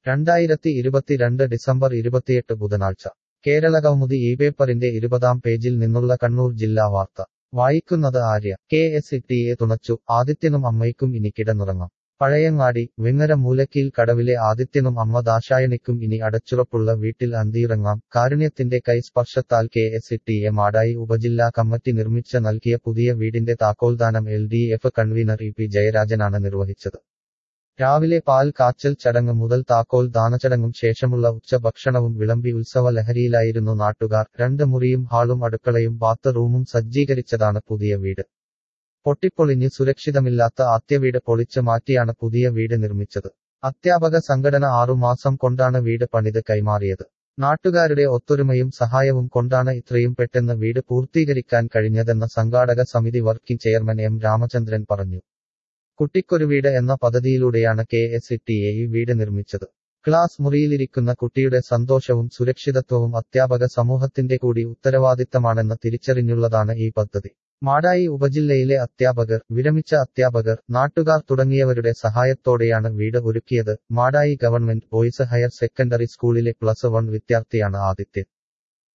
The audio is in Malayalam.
രണ്ടായിരത്തി ഇരുപത്തിരണ്ട് ഡിസംബർ ഇരുപത്തിയെട്ട് ബുധനാഴ്ച കേരളകൗമുദി ഈ പേപ്പറിന്റെ ഇരുപതാം പേജിൽ നിന്നുള്ള കണ്ണൂർ ജില്ലാ വാർത്ത വായിക്കുന്നത് ആര്യ കെ എസ് ഇട്ടിയെ തുണച്ചു ആദിത്യനും അമ്മയ്ക്കും ഇനി കിടന്നുറങ്ങാം പഴയങ്ങാടി വെങ്ങര മൂലക്കീൽ കടവിലെ ആദിത്യനും അമ്മ ദാശായണിക്കും ഇനി അടച്ചുറപ്പുള്ള വീട്ടിൽ അന്തിയിറങ്ങാം കാരുണ്യത്തിന്റെ കൈസ്പർശത്താൽ കെ എസ് ഇട്ടിയെ മാടായി ഉപജില്ലാ കമ്മിറ്റി നിർമ്മിച്ച നൽകിയ പുതിയ വീടിന്റെ താക്കോൽദാനം L D F convener E P ജയരാജനാണ് നിർവഹിച്ചത് രാവിലെ പാൽ കാച്ചൽ ചടങ്ങ് മുതൽ താക്കോൽ ദാനചടങ്ങും ശേഷമുള്ള ഉച്ചഭക്ഷണവും വിളമ്പി ഉത്സവ ലഹരിയിലായിരുന്നു നാട്ടുകാർ രണ്ട് മുറിയും ഹാളും അടുക്കളയും ബാത്ത് റൂമും സജ്ജീകരിച്ചതാണ് പുതിയ വീട് പൊട്ടിപ്പൊളിഞ്ഞ് സുരക്ഷിതമില്ലാത്ത ആദ്യവീട് പൊളിച്ചു മാറ്റിയാണ് പുതിയ വീട് നിർമ്മിച്ചത് അധ്യാപക സംഘടന ആറുമാസം കൊണ്ടാണ് വീട് പണിത് കൈമാറിയത് നാട്ടുകാരുടെ ഒത്തൊരുമയും സഹായവും കൊണ്ടാണ് ഇത്രയും പെട്ടെന്ന് വീട് പൂർത്തീകരിക്കാൻ കഴിഞ്ഞതെന്ന സംഘാടക സമിതി വർക്കിംഗ് ചെയർമാൻ എം രാമചന്ദ്രൻ പറഞ്ഞു കുട്ടിക്കൊരു വീട് എന്ന പദ്ധതിയിലൂടെയാണ് കെ എസ് ഇട്ടിയെ ഈ വീട് നിർമ്മിച്ചത് ക്ലാസ് മുറിയിലിരിക്കുന്ന കുട്ടിയുടെ സന്തോഷവും സുരക്ഷിതത്വവും അധ്യാപക സമൂഹത്തിന്റെ കൂടി ഉത്തരവാദിത്തമാണെന്ന് തിരിച്ചറിഞ്ഞുള്ളതാണ് ഈ പദ്ധതി മാടായി ഉപജില്ലയിലെ അധ്യാപകർ വിരമിച്ച അധ്യാപകർ നാട്ടുകാർ തുടങ്ങിയവരുടെ സഹായത്തോടെയാണ് വീട് ഒരുക്കിയത് Madayi government boys higher secondary സ്കൂളിലെ പ്ലസ് വൺ വിദ്യാർത്ഥിയാണ് ആദിത്യൻ